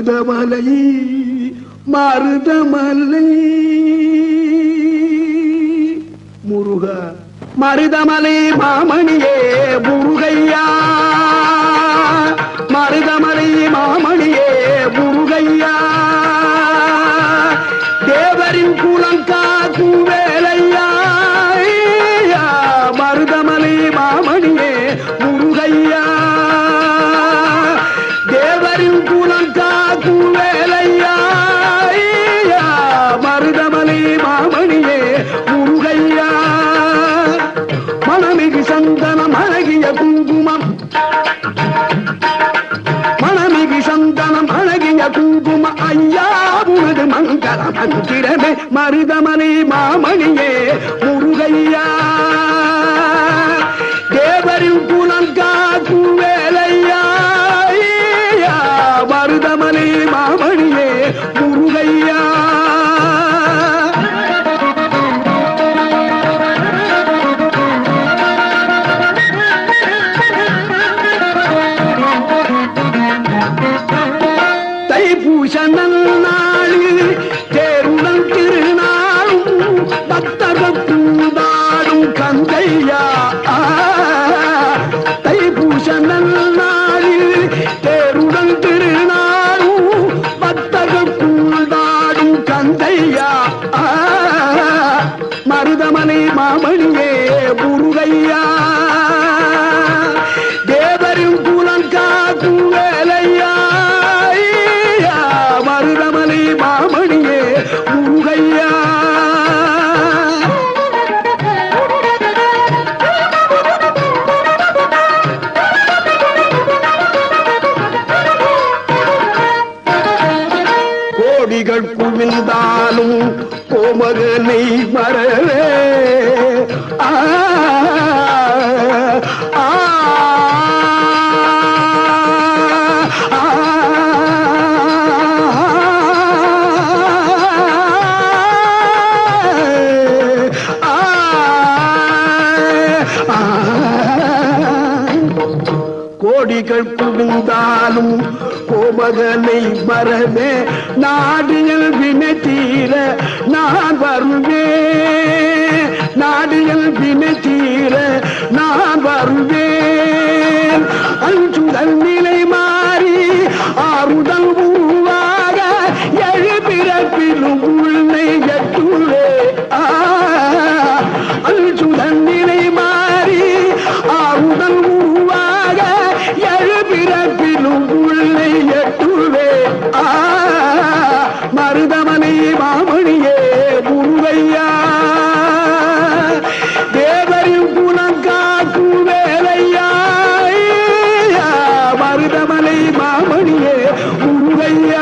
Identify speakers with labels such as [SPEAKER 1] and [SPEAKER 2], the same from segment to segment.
[SPEAKER 1] மருதமலை மருதமலை முருகா மருதமலை மாமணியே முருகையா மருதமலை மாமணியே முருகையா தேவரின் குலம் காக்கும் வேலையா ஐயா, மருதமலை மாமணியே முருகையா தேவரின் குலம் காக்கும் வேலையா ஐயா, மருதமலை மாமணியே முருகையா மணமிகு சந்தனம் அழகிய குங்குமம் மணமிகு சந்தனம் அழகிய குங்கும ஐயா உனது மங்கள மந்திரமே மருதமணி மாமணியே முருகையா தேவரின் குலம் காக்கும் வேலையா ஐயா, மருதமணி மாமணியே முருகையா தைப்பூச நன்னாளில் தேருடன் திருநாளும் பக்தர்கள் பூந்தாடும் கந்தையா ஆ, தைப்பூச நன்னாளில் தேருடன் திருநாளும் பக்தர்கள் பூந்தாடும் கந்தையா ஆ, மருதமலை மாமணியே முருகையா தேவரின் குலம் காக்கும் வேலையா ஐயா, மருதமலை மாமணியே முருகையா கோடிகள் குவிந்தாலும் கோமகனை மறவே ஆ, ஆ, ஆ, ஆ, கோடிகள் குவிந்தாலும் கோமகனை மறவே நாடியல் வினை தீர நான் வருவேன் நாடியல் வினை தீர நான் வருவேன் அஞ்சுதல் நிலை மாறி ஆறுதல் உருவாக எழுபிறப்பிலும் உள்ளை எட்டுவே ஆ அஞ்சுதல் நிலை மாறி ஆறுதல் உருவாக எழுபிறப்பிலும் உள்ளை எட்டுவே ஆ மருதமனை மாமணியே முருகையா தேவரின் குலம் காக்கும் வேலையா ஐயா, மருதமலை மாமணியே முருகையா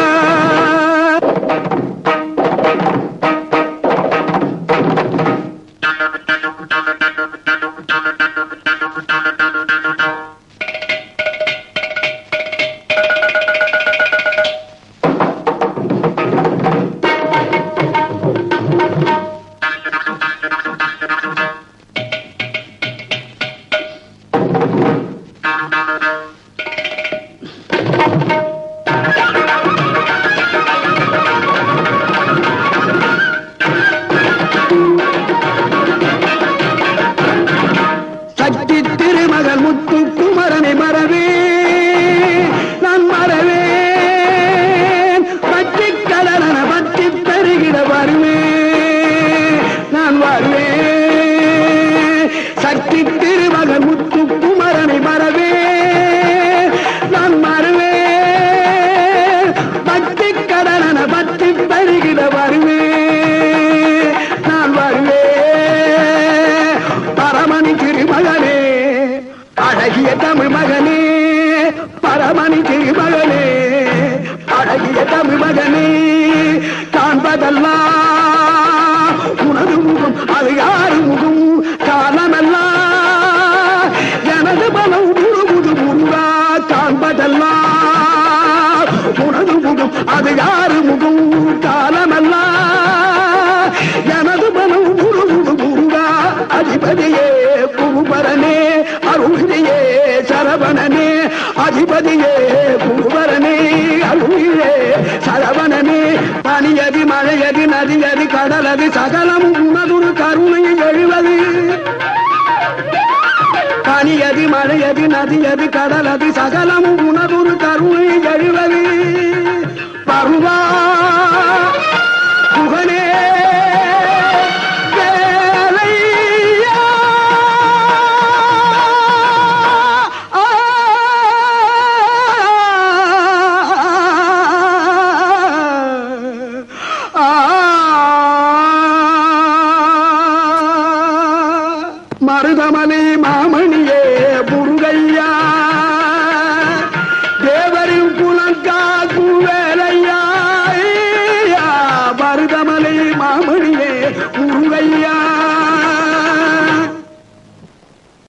[SPEAKER 1] சக்தி திருமகள் முத்து குமரனை மறவே நான் மறவேன் பற்றி கடலன பற்றி பெருகிட வருவேன் நான் வருவேன் சக்தி திருமகள் முத்து குமரனை மறவே நான் மறவேன் பக்தி கடலன பற்றி பெருகிட வருவேன் நான் வருவேன் பரமணி திருமகனே அழகிய தமிழ் மகனே பரமணி திருமகனே அழகிய தமிழ் மகனே காண்பதெல்லாம் உனது முகம் அது யாரு முகம் காலமெல்லாம் எனது பலம் முழுமுது முருகா காண்பதெல்லாம் உனது முகம் அது யாரு முகம் காலமெல்லாம் எனது மனம் முழுமுது முருகா அதிபதியே குருபரனே அருள்கிரியே சரவணனே அதிபதியே குருபரனே அருளிலே சரவணனே பனியதி மழையதி நதியதி கடலதி சகலமும் உனதுரு கருணை எழுவது பனியதி மழையதி நதியதி கடலதி சகலமும் உனதுரு கருணை எழுவது பருவா புகழே வேலையா. ஆ, ஆ, மருதமலை